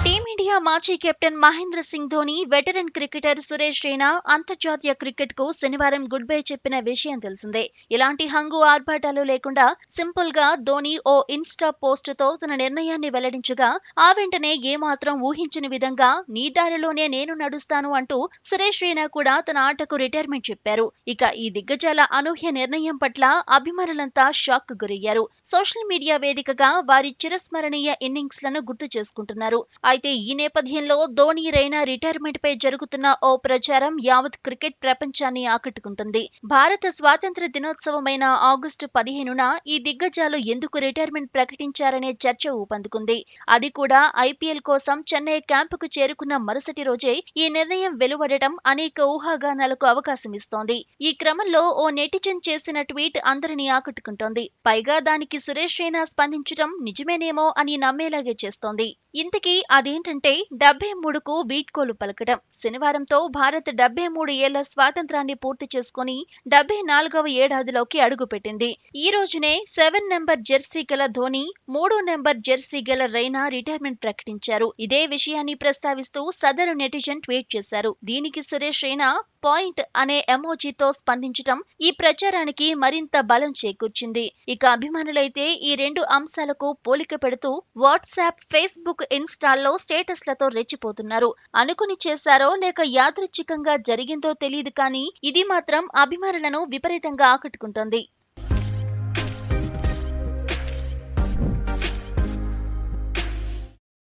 team India మాజీ captain Mahendra Singh Dhoni veteran cricketer Suresh Raina అంతర్జాతీయ cricket కు శనివారం గుడ్ బై చెప్పిన విషయం తెలిసిందే ఇలాంటి హంగు ఆర్భాటాలు లేకుండా సింపుల్ గా ధోని ఓ ఇన్స్టా పోస్ట్ తో తన నిర్ణయాన్ని వెల్లడించగా ఆ వెంటనే ఏమాత్రం ఊహించని విధంగా నీ దారిలోనే నేను నడుస్తాను అంటూ సురేష్ రైనా కూడా తన ఆటకు రిటైర్మెంట్ చెప్పారు ఇక ఈ దిగ్గజాల అనూహ్య నిర్ణయం పట్ల అభిమానులంతా షాక్ గురయ్యారు సోషల్ మీడియా వేదికగా వారి చిరస్మరణీయ ఇన్నింగ్స్ లను గుర్తు చేసుకుంటున్నారు అయితే ఈ నేపథ్యంలో ధోని రైనా రిటైర్మెంట్ పై జరుగుతున్న ఓ ప్రచారం యావత్ క్రికెట్ ప్రపంచాన్ని ఆకట్టుకుంటుంది భారత స్వాతంత్ర దినోత్సవమైన ఆగస్టు పదిహేనున ఈ దిగ్గజాలు ఎందుకు రిటైర్మెంట్ ప్రకటించారనే చర్చ ఊపందుకుంది అది కూడా ఐపీఎల్ కోసం చెన్నై క్యాంపుకు చేరుకున్న మరుసటి రోజే ఈ నిర్ణయం వెలువడటం అనేక ఊహాగానాలకు అవకాశం ఇస్తోంది ఈ క్రమంలో ఓ నెటిజన్ చేసిన ట్వీట్ అందరినీ ఆకట్టుకుంటోంది పైగా దానికి సురేష్ రైనా స్పందించడం నిజమేనేమో అని నమ్మేలాగే చేస్తోంది ఇంతకీ అదేంటంటే డెబ్బై మూడుకు వీడ్కోలు పలకడం శనివారంతో భారత్ డెబ్బై మూడు ఏళ్ల స్వాతంత్రాన్ని పూర్తి చేసుకుని డెబ్బై నాలుగవ ఏడాదిలోకి అడుగుపెట్టింది ఈ రోజునే సెవెన్ నెంబర్ జెర్సీ గల ధోని మూడో నెంబర్ జెర్సీ గల రైనా రిటైర్మెంట్ ప్రకటించారు ఇదే విషయాన్ని ప్రస్తావిస్తూ సదరు నెటిజన్ ట్వీట్ చేశారు దీనికి సురేష్ రైనా పాయింట్ అనే ఎమోజీతో స్పందించటం ఈ ప్రచారానికి మరింత బలం చేకూర్చింది ఇక అభిమానులైతే ఈ రెండు అంశాలకు పోలిక పెడుతూ వాట్సాప్ ఫేస్బుక్ ఇన్స్టాల్లో స్టేటస్లతో రెచ్చిపోతున్నారు అనుకుని చేశారో లేక యాదృచ్ఛికంగా జరిగిందో తెలియదు కానీ ఇది మాత్రం అభిమానులను విపరీతంగా ఆకట్టుకుంటోంది